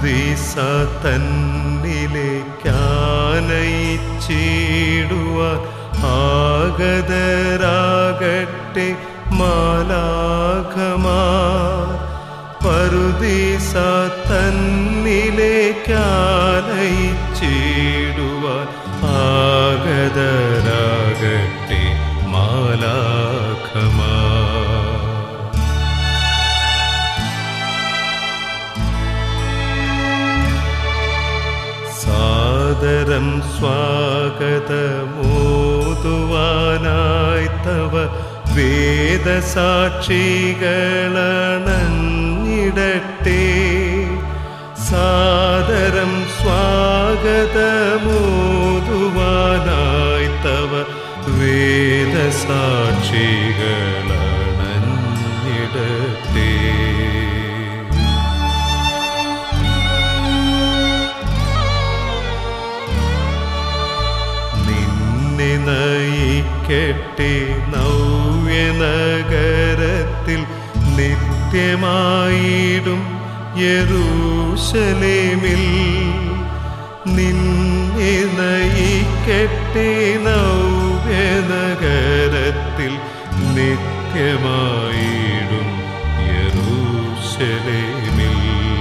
പറുദീസ തന്നിലേക്കാനയിച്ചിടുവാൻ ആഗതരാകട്ടെ മാലാഖമാർ പറുദീസ തന്നിലേക്കാനയിച്ചിടുവാൻ ആഗതരാകട്ടെ മാലാഖമാർ സാദരം സ്വാഗതമോതുവാനായി തവ വേദസാക്ഷികളണഞ്ഞിടട്ടെ സാദരം സ്വാഗതമോതുവാനായി തവ വേദസാക്ഷികളണഞ്ഞിടട്ടെ നിന്നെ നയിക്കട്ടെ നവ്യനഗരത്തിൽ നിത്യമായിടും യരൂശലേമിൽ നിന്നെ നയിക്കട്ടെ നവ്യനഗരത്തിൽ നിത്യമായിടും യരൂശലേമിൽ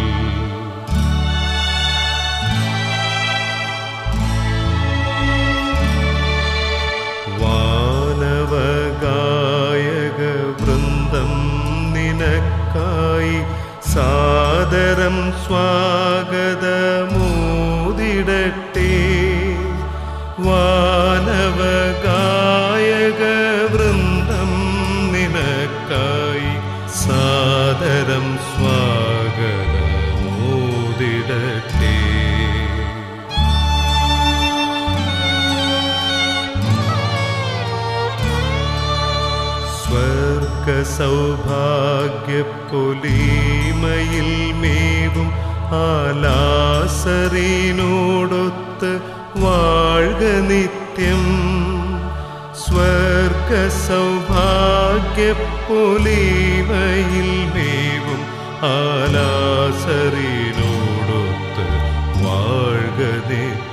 വാനവഗായക വൃന്ദം നിനക്കായി സാദരം സ്വാഗതമോദിടട്ടെ വാനവഗായക വൃന്ദം നിനക്കായി സാദരം സ്വാഗതമോദിടട്ടെ സ്വർഗ സൗഭാഗ്യപ്പൊലിമയിൽ മേവും ആലാസറിനോടൊത്ത് വാഴ്ക നിത്യം സ്വർഗ സൗഭാഗ്യപ്പൊലിമയിൽ മേവും ആലാസറിനോടൊത്ത് വാഴ്ക നിത്യം